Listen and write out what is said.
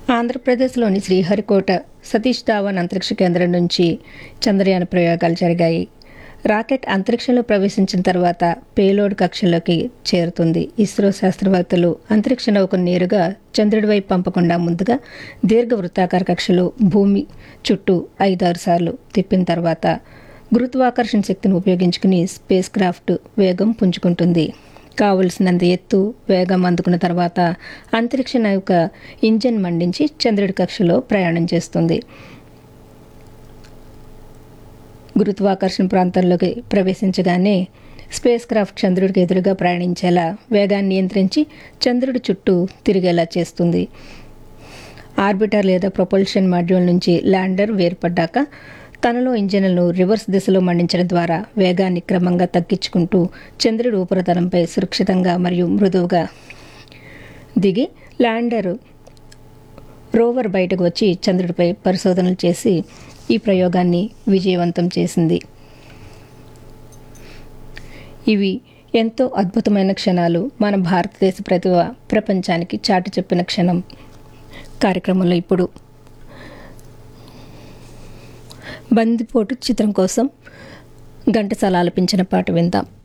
ఆంధ్రప్రదేశ్లోని శ్రీహరికోట సతీష్ ధావన్ అంతరిక్ష కేంద్రం నుంచి చంద్రయాన ప్రయోగాలు జరిగాయి రాకెట్ అంతరిక్షంలో ప్రవేశించిన తర్వాత పేలోడ్ కక్షలోకి చేరుతుంది ఇస్రో శాస్త్రవేత్తలు అంతరిక్ష నౌకను నేరుగా చంద్రుడి వైపు పంపకుండా ముందుగా దీర్ఘ వృత్తాకార కక్షలో భూమి చుట్టూ ఐదారు సార్లు తిప్పిన తర్వాత గురుత్వాకర్షణ శక్తిని ఉపయోగించుకుని స్పేస్ క్రాఫ్ట్ వేగం పుంజుకుంటుంది కావలసినంత ఎత్తు వేగం అందుకున్న తర్వాత అంతరిక్ష నౌక ఇంజన్ మండించి చంద్రుడి కక్షలో ప్రయాణం చేస్తుంది గురుత్వాకర్షణ ప్రాంతంలోకి ప్రవేశించగానే స్పేస్ క్రాఫ్ట్ చంద్రుడికి ఎదురుగా ప్రయాణించేలా వేగాన్ని నియంత్రించి చంద్రుడి చుట్టూ తిరిగేలా చేస్తుంది ఆర్బిటర్ లేదా ప్రొపల్షన్ మాడ్యూల్ నుంచి ల్యాండర్ వేర్పడ్డాక తనలో ఇంజన్లను రివర్స్ దిశలో మండించడం ద్వారా వేగాన్ని క్రమంగా తగ్గించుకుంటూ చంద్రుడి ఉపరితలంపై సురక్షితంగా మరియు మృదువుగా దిగి ల్యాండర్ రోవర్ బయటకు వచ్చి చంద్రుడిపై పరిశోధనలు చేసి ఈ ప్రయోగాన్ని విజయవంతం చేసింది ఇవి ఎంతో అద్భుతమైన క్షణాలు మన భారతదేశ ప్రతిభ ప్రపంచానికి చాటి చెప్పిన క్షణం కార్యక్రమంలో ఇప్పుడు బందిపోటు చిత్రం కోసం ఘంటసాల ఆలపించిన పాట విందాం